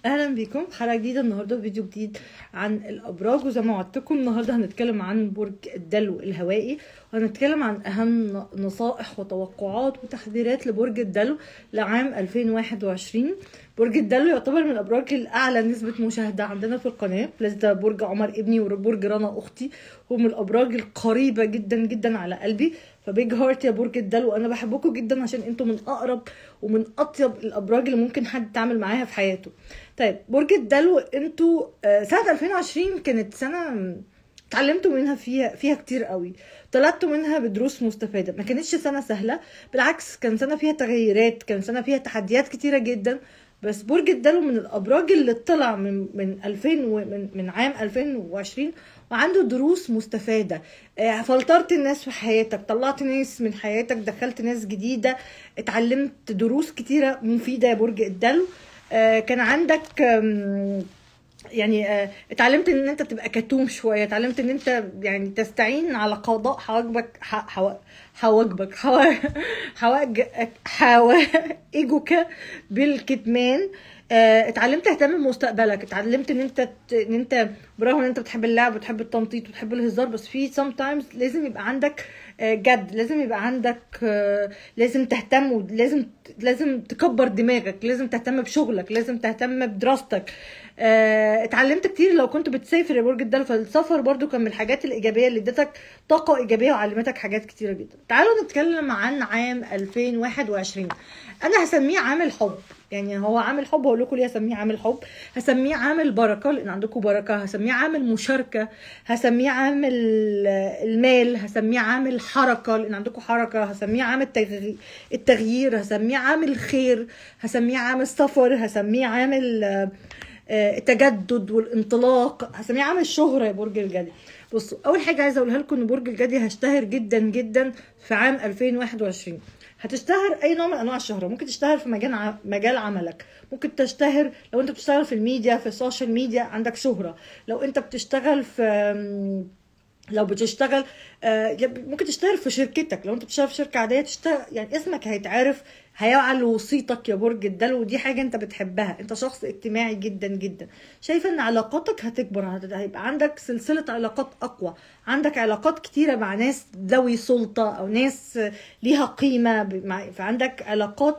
اهلا بيكم حلقه جديده النهارده فيديو جديد عن الابراج وزي ما وعدتكم النهارده هنتكلم عن برج الدلو الهوائي وهنتكلم عن اهم نصائح وتوقعات وتحذيرات لبرج الدلو لعام 2021 برج الدلو يعتبر من الابراج الاعلى نسبه مشاهده عندنا في القناه بلس ده برج عمر ابني وبرج رنا اختي هو من الابراج القريبه جدا جدا على قلبي فبيج هارت يا برج الدلو انا بحبكم جدا عشان انتم من اقرب ومن اطيب الابراج اللي ممكن حد يتعامل معاها في حياته طيب برج الدلو انتوا آه، سنه 2020 كانت سنه اتعلمتوا منها فيها فيها كتير قوي طلعتوا منها بدروس مستفاده ما كانتش سنه سهله بالعكس كان سنه فيها تغيرات كان سنه فيها تحديات كتيره جدا بس برج الدلو من الابراج اللي طلع من من 2000 من, من عام 2020 وعنده دروس مستفاده آه، فلترت الناس في حياتك طلعت ناس من حياتك دخلت ناس جديده اتعلمت دروس كتيره مفيده يا برج الدلو آه، كان عندك آم، يعني آه، اتعلمت ان انت تبقى كتوم شويه اتعلمت ان انت يعني تستعين على قضاء حواجبك ح- حوا- حواجبك حوا- حواج حوائجك بالكتمان آه، اتعلمت تهتم بمستقبلك اتعلمت ان انت ت- ان انت برغم ان انت بتحب اللعب وتحب التنطيط وتحب الهزار بس في sometimes لازم يبقى عندك آه، جد لازم يبقى عندك آه، لازم تهتم ولازم لازم تكبر دماغك لازم تهتم بشغلك لازم تهتم بدراستك آه، اتعلمت كتير لو كنت بتسافر يا برج الدلو فالسفر برضو كان من الحاجات الايجابيه اللي ادتك طاقه ايجابيه وعلمتك حاجات كتيره جدا تعالوا نتكلم عن عام 2021 انا هسميه عام الحب يعني هو عام الحب هقول لكم ليه هسميه عام الحب هسميه عام البركه لان عندكم بركه هسميه عام المشاركه هسميه عام ال- المال هسميه عام الحركه لان عندكم حركه هسميه عام التغيير, التغيير هسميه عام الخير هسميه عام السفر هسميه عام ال- آه، التجدد والانطلاق هسميه عام الشهرة يا برج الجدي بصوا اول حاجه عايزه اقولها لكم ان برج الجدي هيشتهر جدا جدا في عام 2021 هتشتهر اي نوع من انواع الشهره ممكن تشتهر في مجال ع- مجال عملك ممكن تشتهر لو انت بتشتغل في الميديا في السوشيال ميديا عندك شهره لو انت بتشتغل في أم، لو بتشتغل آه، يب- ممكن تشتغل في شركتك لو انت بتشتغل في شركه عاديه تشتغل يعني اسمك هيتعرف هيعلو صيتك يا برج الدلو ودي حاجه انت بتحبها انت شخص اجتماعي جدا جدا شايفه ان علاقاتك هتكبر هت- هيبقى عندك سلسله علاقات اقوى عندك علاقات كتيره مع ناس ذوي سلطه او ناس آه، ليها قيمه ب- مع- فعندك علاقات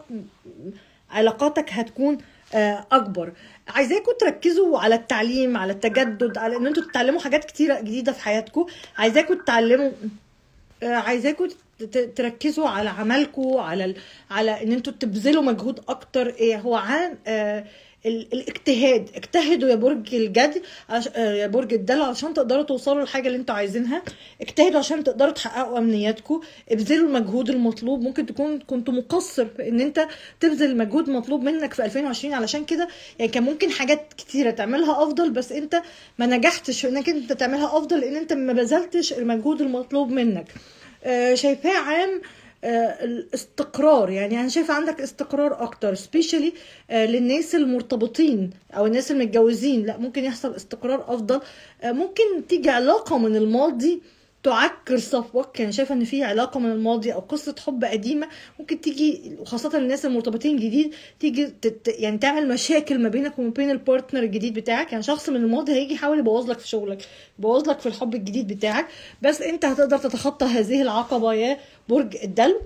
علاقاتك هتكون آه، اكبر عايزاكم تركزوا على التعليم على التجدد على ان انتوا تتعلموا حاجات كتيره جديده في حياتكم عايزاكم تتعلموا آه، عايزاكم ت- ت- تركزوا على عملكم على ال... على ان انتوا تبذلوا مجهود اكتر ايه هو عام آه ال- الاجتهاد اجتهدوا يا برج الجدي عش... آه، يا برج الدلو عشان تقدروا توصلوا للحاجه اللي انتوا عايزينها اجتهدوا عشان تقدروا تحققوا امنياتكم ابذلوا المجهود المطلوب ممكن تكون كنت مقصر في ان انت تبذل مجهود مطلوب منك في 2020 علشان كده يعني كان ممكن حاجات كتيره تعملها افضل بس انت ما نجحتش في انك انت تعملها افضل لان انت ما بذلتش المجهود المطلوب منك آه، شايفاه عام آه، الاستقرار يعني انا شايفه عندك استقرار اكتر سبيشالي للناس المرتبطين او الناس المتجوزين لا ممكن يحصل استقرار افضل آه، ممكن تيجي علاقه من الماضي تعكر صفوك يعني شايفه ان في علاقه من الماضي او قصه حب قديمه ممكن تيجي وخاصه الناس المرتبطين جديد تيجي تت يعني تعمل مشاكل ما بينك وما بين البارتنر الجديد بتاعك يعني شخص من الماضي هيجي يحاول يبوظ لك في شغلك يبوظ لك في الحب الجديد بتاعك بس انت هتقدر تتخطى هذه العقبه يا برج الدلو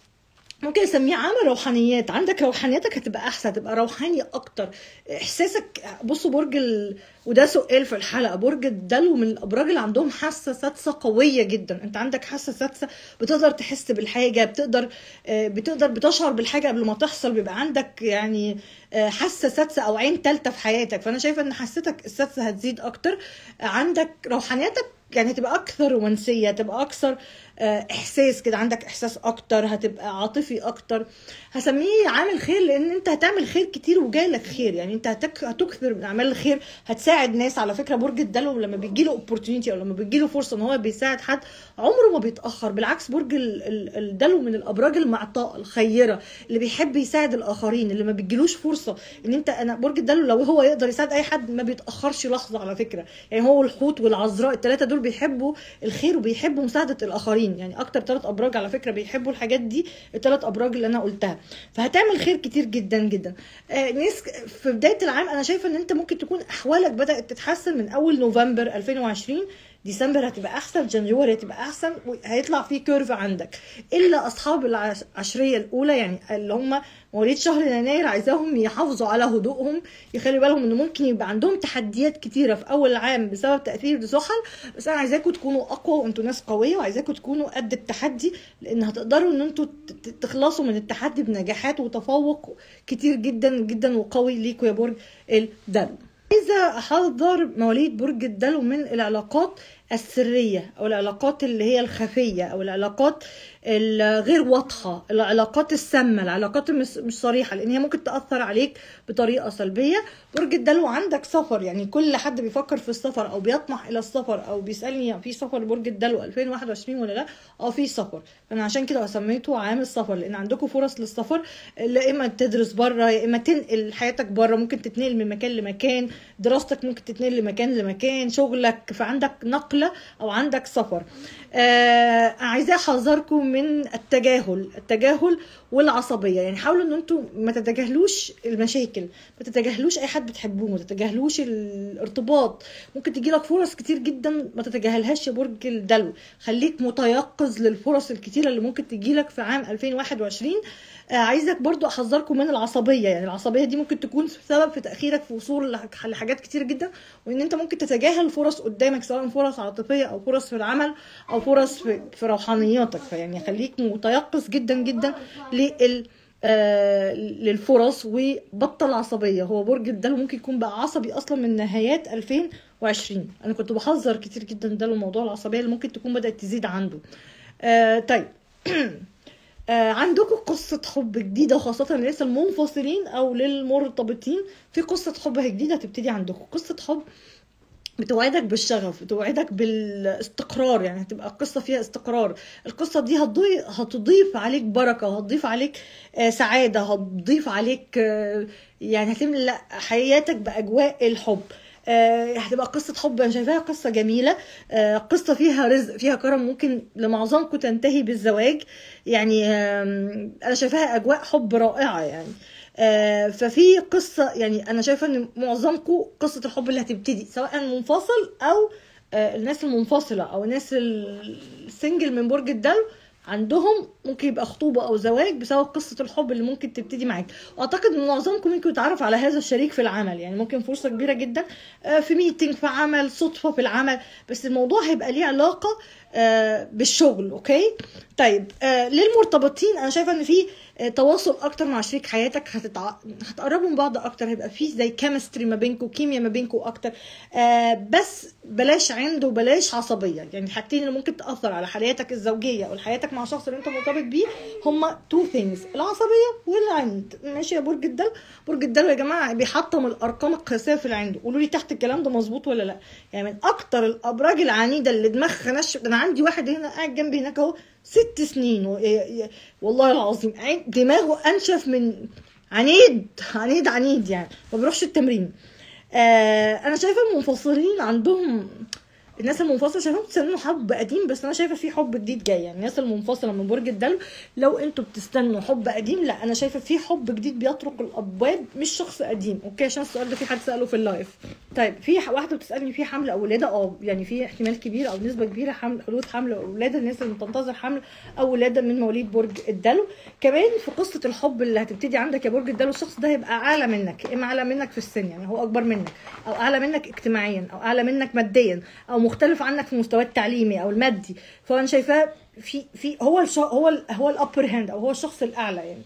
ممكن اسميه عام روحانيات عندك روحانيتك هتبقى احسن هتبقى روحاني اكتر احساسك بصوا برج ال... وده سؤال في الحلقه برج الدلو من الابراج اللي عندهم حاسه سادسه قويه جدا انت عندك حاسه سادسه بتقدر تحس بالحاجه بتقدر آه، بتقدر بتشعر بالحاجه قبل ما تحصل بيبقى عندك يعني آه، حاسه سادسه او عين ثالثه في حياتك فانا شايفه ان حاستك السادسه هتزيد اكتر آه، عندك روحانيتك يعني هتبقى اكثر رومانسيه هتبقى اكثر آه، احساس كده عندك احساس اكتر هتبقى عاطفي اكتر هسميه عامل خير لان انت هتعمل خير كتير وجاي لك خير يعني انت هتك... هتكثر من اعمال الخير هتساعد ناس على فكره برج الدلو لما بيجي له اوبورتونيتي او لما بيجي له فرصه ان هو بيساعد حد عمره ما بيتاخر بالعكس برج ال- ال- الدلو من الابراج المعطاء الخيره اللي بيحب يساعد الاخرين اللي ما بيجيلوش فرصه ان انت انا برج الدلو لو هو يقدر يساعد اي حد ما بيتاخرش لحظه على فكره يعني هو الحوت والعذراء الثلاثه دول بيحبوا الخير وبيحبوا مساعده الاخرين اتنين يعني اكتر ثلاث ابراج على فكره بيحبوا الحاجات دي الثلاث ابراج اللي انا قلتها فهتعمل خير كتير جدا جدا آه ناس في بدايه العام انا شايفه ان انت ممكن تكون احوالك بدات تتحسن من اول نوفمبر 2020 ديسمبر هتبقى احسن جانيوري هتبقى احسن هيطلع في كيرف عندك الا اصحاب العشريه الاولى يعني اللي هم مواليد شهر يناير عايزاهم يحافظوا على هدوءهم يخلي بالهم ان ممكن يبقى عندهم تحديات كتيره في اول العام بسبب تاثير زحل بس انا عايزاكم تكونوا اقوى وانتوا ناس قويه وعايزاكم تكونوا قد التحدي لان هتقدروا ان انتوا تخلصوا من التحدي بنجاحات وتفوق كتير جدا جدا وقوي ليكوا يا برج الدلو عايزه احذر مواليد برج الدلو من العلاقات السريه او العلاقات اللي هي الخفيه او العلاقات الغير واضحه العلاقات السامه العلاقات مش صريحه لان هي ممكن تاثر عليك بطريقه سلبيه برج الدلو عندك سفر يعني كل حد بيفكر في السفر او بيطمح الى السفر او بيسالني في سفر برج الدلو 2021 ولا لا اه في سفر فانا عشان كده سميته عام السفر لان عندكم فرص للسفر يا اما تدرس بره يا اما تنقل حياتك بره ممكن تتنقل من مكان لمكان دراستك ممكن تتنقل لمكان لمكان شغلك فعندك نقله او عندك سفر آه عايزاه احذركم من التجاهل التجاهل والعصبيه يعني حاولوا ان انتم ما تتجاهلوش المشاكل ما تتجاهلوش اي حد بتحبوه ما تتجاهلوش الارتباط ممكن تجي لك فرص كتير جدا ما تتجاهلهاش يا برج الدلو خليك متيقظ للفرص الكتيره اللي ممكن تجي لك في عام 2021 آه عايزك برضو احذركم من العصبيه يعني العصبيه دي ممكن تكون سبب في تاخيرك في وصول لحاجات كتير جدا وان انت ممكن تتجاهل فرص قدامك سواء فرص عاطفيه او فرص في العمل او فرص في, في روحانياتك فيعني خليك متيقظ جدا جدا لل آه للفرص وبطل عصبية هو برج الدلو ممكن يكون بقى عصبي أصلا من نهايات 2020 أنا كنت بحذر كتير جدا ده موضوع العصبية اللي ممكن تكون بدأت تزيد عنده آه طيب آه عندكم قصة حب جديدة وخاصة للناس المنفصلين أو للمرتبطين في قصة حب جديدة هتبتدي عندكم قصة حب بتوعدك بالشغف بتوعدك بالاستقرار يعني هتبقى قصة فيها استقرار القصة دي هتضيف, هتضيف عليك بركة هتضيف عليك آه سعادة هتضيف عليك آه يعني هتملأ حياتك بأجواء الحب آه هتبقى قصة حب أنا شايفاها قصة جميلة آه قصة فيها رزق فيها كرم ممكن لمعظمكم تنتهي بالزواج يعني آه أنا شايفاها أجواء حب رائعة يعني آه ففي قصة يعني أنا شايفة إن معظمكم قصة الحب اللي هتبتدي سواء منفصل أو آه الناس المنفصلة أو الناس السنجل من برج الدلو عندهم ممكن يبقى خطوبة أو زواج بسبب قصة الحب اللي ممكن تبتدي معاك وأعتقد إن معظمكم ممكن يتعرف على هذا الشريك في العمل يعني ممكن فرصة كبيرة جدا في ميتنج في عمل صدفة في العمل بس الموضوع هيبقى ليه علاقة بالشغل أوكي طيب للمرتبطين أنا شايفة إن في تواصل اكتر مع شريك حياتك هتتع... هتقربوا من بعض اكتر هيبقى في زي كيمستري ما بينكم كيمياء ما بينكم اكتر آه بس بلاش عند وبلاش عصبيه يعني الحاجتين اللي ممكن تاثر على حياتك الزوجيه او حياتك مع الشخص اللي انت مرتبط بيه هما تو ثينجز العصبيه والعند ماشي يا برج الدلو برج الدلو يا جماعه بيحطم الارقام القياسيه في العند قولوا لي تحت الكلام ده مظبوط ولا لا يعني من اكتر الابراج العنيده اللي دماغها نشف انا عندي واحد هنا قاعد جنبي هناك اهو ست سنين و... والله العظيم دماغه انشف من عنيد عنيد عنيد يعني ما بيروحش التمرين آه انا شايفه المنفصلين عندهم الناس المنفصله شايفاهم بتستنوا حب قديم بس انا شايفه في حب جديد جاي يعني الناس المنفصله من برج الدلو لو انتوا بتستنوا حب قديم لا انا شايفه في حب جديد بيطرق الابواب مش شخص قديم اوكي عشان السؤال ده في حد ساله في اللايف طيب في واحده بتسالني في حمل او ولاده اه يعني في احتمال كبير او نسبه كبيره حمل حدوث حمل او ولاده الناس اللي بتنتظر حمل او ولاده من مواليد برج الدلو كمان في قصه الحب اللي هتبتدي عندك يا برج الدلو الشخص ده هيبقى اعلى منك اما اعلى منك في السن يعني هو اكبر منك او اعلى منك اجتماعيا او اعلى منك ماديا او مختلف عنك في المستوى التعليمي او المادي فانا شايفاه في في هو الش... هو ال... هو الابر هاند او هو الشخص الاعلى يعني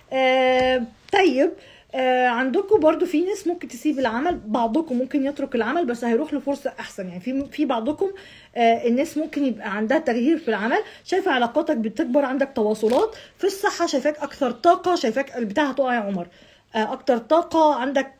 آه طيب آه عندكم برضو في ناس ممكن تسيب العمل بعضكم ممكن يترك العمل بس هيروح لفرصه احسن يعني في في بعضكم آه الناس ممكن يبقى عندها تغيير في العمل شايفه علاقاتك بتكبر عندك تواصلات في الصحه شايفاك اكثر طاقه شايفاك البتاع هتقع يا عمر اكتر طاقه عندك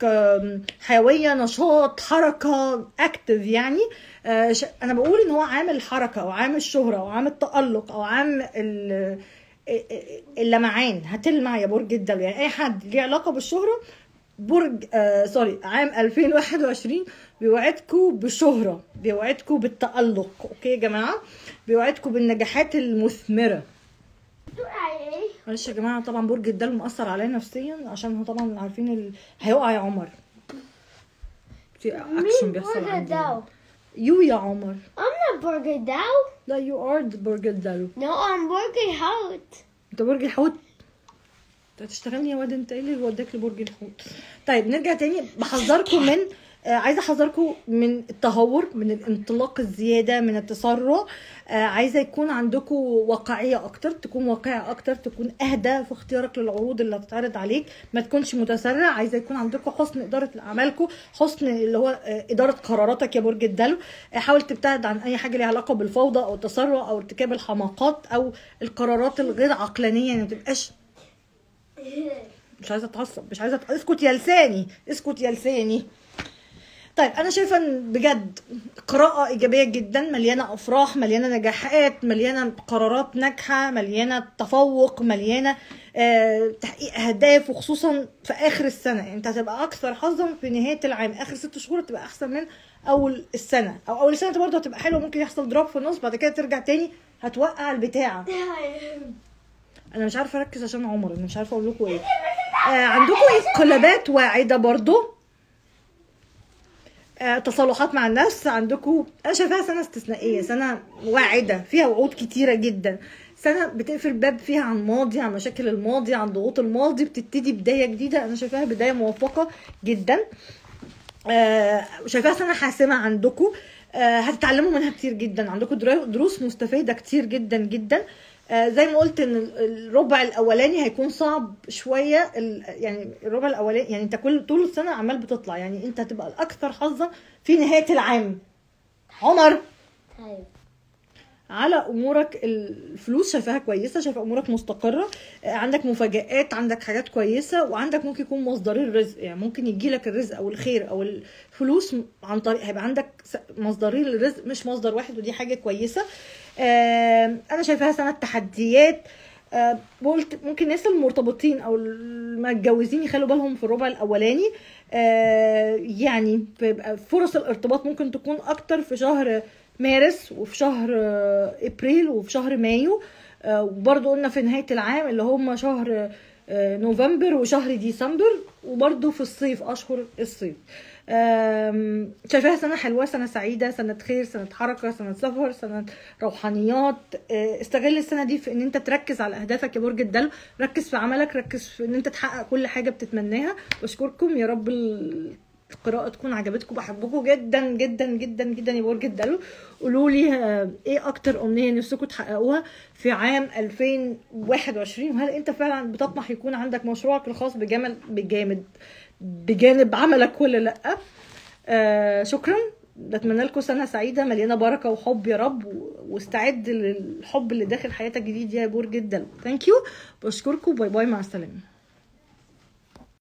حيويه نشاط حركه اكتف يعني انا بقول ان هو عامل حركه او عامل شهره او عامل تالق او عامل اللمعان هتلمع يا برج الدلو يعني اي حد ليه علاقه بالشهره برج آه سوري عام 2021 بيوعدكم بشهرة بيوعدكم بالتألق اوكي يا جماعة بيوعدكم بالنجاحات المثمرة معلش يا جماعة طبعا برج الدلو مأثر عليا نفسيا عشان هو طبعا عارفين ال... هيقع يا عمر في اكشن مين بيحصل برج عندي الدلو؟ يو يا عمر I'm not Burger Dow. لا يو ار برج الدلو No, I'm Burger Hout. انت برج الحوت انت هتشتغلني يا واد انت ايه اللي وداك لبرج الحوت طيب نرجع تاني بحذركم من آه عايزه احذركم من التهور من الانطلاق الزياده من التسرع آه عايزه يكون عندكم واقعيه اكتر تكون واقعي اكتر تكون اهدى في اختيارك للعروض اللي هتتعرض عليك ما تكونش متسرع عايزه يكون عندكم حسن اداره اعمالكم حسن اللي هو آه اداره قراراتك يا برج الدلو آه حاول تبتعد عن اي حاجه ليها علاقه بالفوضى او التسرع او ارتكاب الحماقات او القرارات الغير عقلانيه يعني ما تبقاش مش عايزه اتعصب مش عايزه أت- اسكت يا لساني اسكت يا لساني طيب انا شايفه ان بجد قراءه ايجابيه جدا مليانه افراح مليانه نجاحات مليانه قرارات ناجحه مليانه تفوق مليانه آه تحقيق اهداف وخصوصا في اخر السنه يعني انت هتبقى اكثر حظا في نهايه العام اخر ست شهور تبقى احسن من اول السنه او اول السنه برضه هتبقى حلوه ممكن يحصل دروب في النص بعد كده ترجع تاني هتوقع البتاعه انا مش عارفه اركز عشان عمر انا مش عارفه اقول لكم ايه آه عندكم انقلابات واعده برضو آه تصالحات مع النفس عندكم انا شايفاها سنه استثنائيه سنه واعده فيها وعود كتيره جدا سنه بتقفل باب فيها عن ماضي عن مشاكل الماضي عن ضغوط الماضي بتبتدي بدايه جديده انا شايفاها بدايه موفقه جدا آه، شايفاها سنه حاسمه عندكم آه، هتتعلموا منها كتير جدا عندكم درا- دروس مستفاده كتير جدا جدا آه، زي ما قلت ان ال- الربع الاولاني هيكون صعب شويه ال- يعني الربع الاولاني يعني انت كل طول السنه عمال بتطلع يعني انت هتبقى الاكثر حظا في نهايه العام عمر طيب على امورك الفلوس شايفاها كويسه شايفه امورك مستقره آه، عندك مفاجآت عندك حاجات كويسه وعندك ممكن يكون مصدرين رزق يعني ممكن يجي لك الرزق او الخير او الفلوس عن طريق هيبقى عندك س- مصدرين للرزق مش مصدر واحد ودي حاجه كويسه آه، انا شايفاها سنه تحديات آه، قلت ممكن الناس المرتبطين او المتجوزين يخلوا بالهم في الربع الاولاني آه، يعني بيبقى فرص الارتباط ممكن تكون اكتر في شهر مارس وفي شهر آه، ابريل وفي شهر مايو آه، وبرضو قلنا في نهايه العام اللي هم شهر آه، نوفمبر وشهر ديسمبر وبرضو في الصيف اشهر الصيف آم، شايفاها سنه حلوه سنه سعيده سنه خير سنه حركه سنه سفر سنه روحانيات آه، استغل السنه دي في ان انت تركز على اهدافك يا برج الدلو ركز في عملك ركز في ان انت تحقق كل حاجه بتتمناها بشكركم يا رب ال- القراءة تكون عجبتكم بحبكم جدا جدا جدا جدا يا برج الدلو قولوا لي آه، ايه اكتر امنية نفسكم تحققوها في عام 2021 وهل انت فعلا بتطمح يكون عندك مشروعك الخاص بجمل بجامد بجانب عملك ولا لا آه شكرا بتمنى لكم سنة سعيدة مليانة بركة وحب يا رب و- واستعد للحب اللي داخل حياتك جديد يا برج الدلو ثانك يو بشكركم باي باي مع السلامة